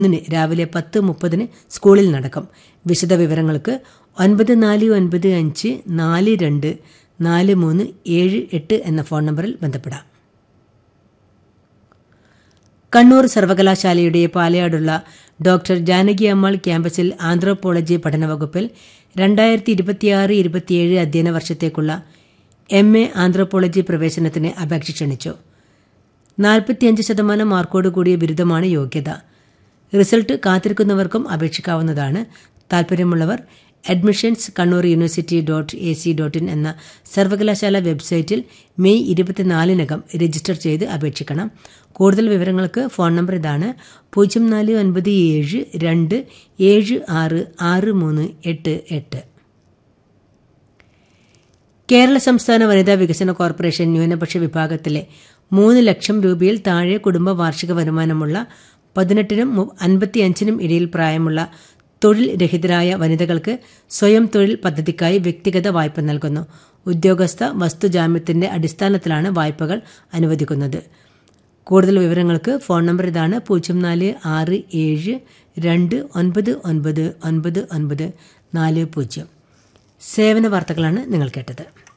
ഒന്നിന് രാവിലെ പത്ത് മുപ്പതിന് സ്കൂളിൽ നടക്കും വിശദ വിവരങ്ങൾക്ക് ഒൻപത് നാല് ഒൻപത് അഞ്ച് നാല് രണ്ട് നാല് മൂന്ന് ഏഴ് എട്ട് എന്ന ഫോൺ നമ്പറിൽ ബന്ധപ്പെടാം കണ്ണൂർ സർവകലാശാലയുടെ പാലയാടുള്ള ഡോക്ടർ ജാനകി അമ്മാൾ ക്യാമ്പസിൽ ആന്ത്രോപോളജി പഠന വകുപ്പിൽ രണ്ടായിരത്തി ഇരുപത്തിയാറ് ഇരുപത്തിയേഴ് അധ്യയന വർഷത്തേക്കുള്ള എം എ ആന്ത്രോപോളജി പ്രവേശനത്തിന് അപേക്ഷ ക്ഷണിച്ചു നാൽപ്പത്തിയഞ്ച് ശതമാനം മാർക്കോട് കൂടിയ ബിരുദമാണ് യോഗ്യത റിസൾട്ട് കാത്തിരിക്കുന്നവർക്കും അപേക്ഷിക്കാവുന്നതാണ് താൽപ്പര്യമുള്ളവർ admissions Kannur university dot A C dot in എന്ന സർവകലാശാല വെബ്സൈറ്റിൽ മെയ് ഇരുപത്തിനാലിനകം രജിസ്റ്റർ ചെയ്ത് അപേക്ഷിക്കണം കൂടുതൽ വിവരങ്ങൾക്ക് ഫോൺ നമ്പർ ഇതാണ് പൂജ്യം നാല് ഒൻപത് ഏഴ് രണ്ട് ഏഴ് ആറ് ആറ് മൂന്ന് എട്ട് എട്ട് കേരള സംസ്ഥാന വനിതാ വികസന കോർപ്പറേഷൻ ന്യൂനപക്ഷ വിഭാഗത്തിലെ മൂന്ന് ലക്ഷം രൂപയിൽ താഴെ കുടുംബ വാർഷിക വരുമാനമുള്ള പതിനെട്ടിനും അൻപത്തിയഞ്ചിനും ഇടയിൽ പ്രായമുള്ള തൊഴിൽ രഹിതരായ വനിതകൾക്ക് സ്വയം തൊഴിൽ പദ്ധതിക്കായി വ്യക്തിഗത വായ്പ നൽകുന്നു ഉദ്യോഗസ്ഥ വസ്തുജാമ്യത്തിന്റെ അടിസ്ഥാനത്തിലാണ് വായ്പകൾ അനുവദിക്കുന്നത് കൂടുതൽ വിവരങ്ങൾക്ക് ഫോൺ നമ്പർ ഇതാണ് പൂജ്യം നാല് ആറ് ഏഴ് രണ്ട് ഒൻപത് ഒൻപത് ഒൻപത് ഒൻപത് നാല് പൂജ്യം സേവന വാർത്തകളാണ് നിങ്ങൾ കേട്ടത്